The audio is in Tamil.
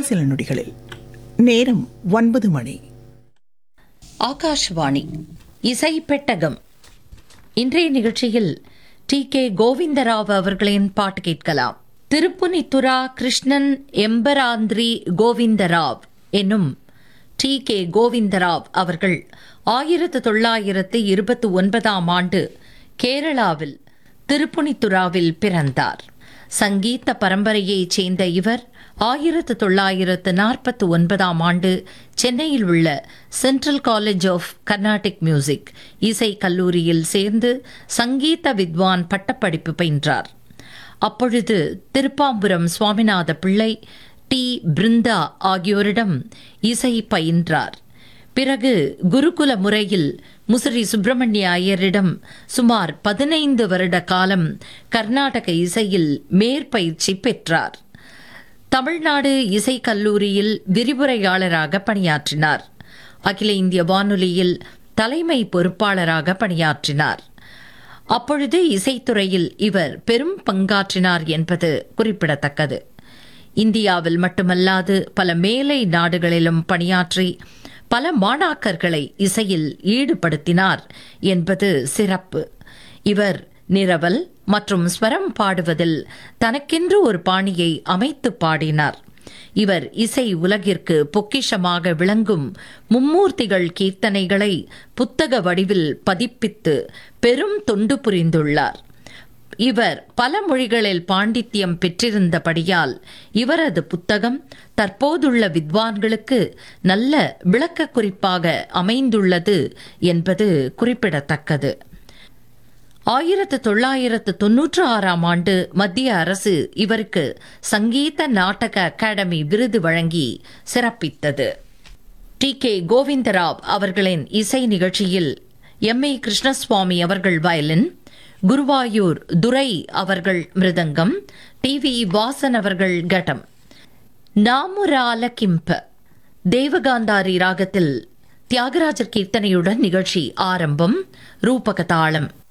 இன்னும் சில நொடிகளில் நேரம் ஒன்பது மணி ஆகாஷ்வாணி இசை பெட்டகம் இன்றைய நிகழ்ச்சியில் டி கே கோவிந்தராவ் அவர்களின் பாட்டு கேட்கலாம் திருப்புனித்துரா கிருஷ்ணன் எம்பராந்திரி கோவிந்தராவ் என்னும் டி கே கோவிந்தராவ் அவர்கள் ஆயிரத்து தொள்ளாயிரத்து இருபத்தி ஒன்பதாம் ஆண்டு கேரளாவில் திருப்புனித்துராவில் பிறந்தார் சங்கீத பரம்பரையைச் சேர்ந்த இவர் ஆயிரத்து தொள்ளாயிரத்து நாற்பத்தி ஒன்பதாம் ஆண்டு சென்னையில் உள்ள Central College of Carnatic Music இசை கல்லூரியில் சேர்ந்து சங்கீத வித்வான் பட்டப்படிப்பு பயின்றார் அப்பொழுது திருப்பாம்புரம் சுவாமிநாத பிள்ளை டி பிருந்தா ஆகியோரிடம் இசை பயின்றார் பிறகு குருகுல முறையில் முசிறி சுப்பிரமணிய ஐயரிடம் சுமார் பதினைந்து வருட காலம் கர்நாடக இசையில் மேற்பயிற்சி பெற்றார் தமிழ்நாடு இசைக் கல்லூரியில் விரிவுரையாளராக பணியாற்றினார் அகில இந்திய வானொலியில் தலைமை பொறுப்பாளராக பணியாற்றினார் அப்பொழுது இசைத்துறையில் இவர் பெரும் பங்காற்றினார் என்பது குறிப்பிடத்தக்கது இந்தியாவில் மட்டுமல்லாது பல மேலை நாடுகளிலும் பணியாற்றி பல மாணாக்கர்களை இசையில் ஈடுபடுத்தினார் என்பது சிறப்பு இவர் நிரவல் மற்றும் ஸ்வரம் பாடுவதில் தனக்கென்று ஒரு பாணியை அமைத்து பாடினார் இவர் இசை உலகிற்கு பொக்கிஷமாக விளங்கும் மும்மூர்த்திகள் கீர்த்தனைகளை புத்தக வடிவில் பதிப்பித்து பெரும் தொண்டு புரிந்துள்ளார் இவர் பல மொழிகளில் பாண்டித்யம் பெற்றிருந்தபடியால் இவரது புத்தகம் தற்போதுள்ள வித்வான்களுக்கு நல்ல விளக்க குறிப்பாக அமைந்துள்ளது என்பது குறிப்பிடத்தக்கது ஆயிரத்து தொள்ளாயிரத்து தொன்னூற்று ஆறாம் ஆண்டு மத்திய அரசு இவருக்கு சங்கீத நாடக அகாடமி விருது வழங்கி சிறப்பித்தது டி கே கோவிந்தராவ் அவர்களின் இசை நிகழ்ச்சியில் எம் ஏ கிருஷ்ணசுவாமி அவர்கள் வயலின் குருவாயூர் துரை அவர்கள் மிருதங்கம் டி வி வாசன் அவர்கள் கடம் நாமுரால கிம்ப தேவகாந்தாரி ராகத்தில் தியாகராஜர் கீர்த்தனையுடன் நிகழ்ச்சி ஆரம்பம் ரூபக தாளம்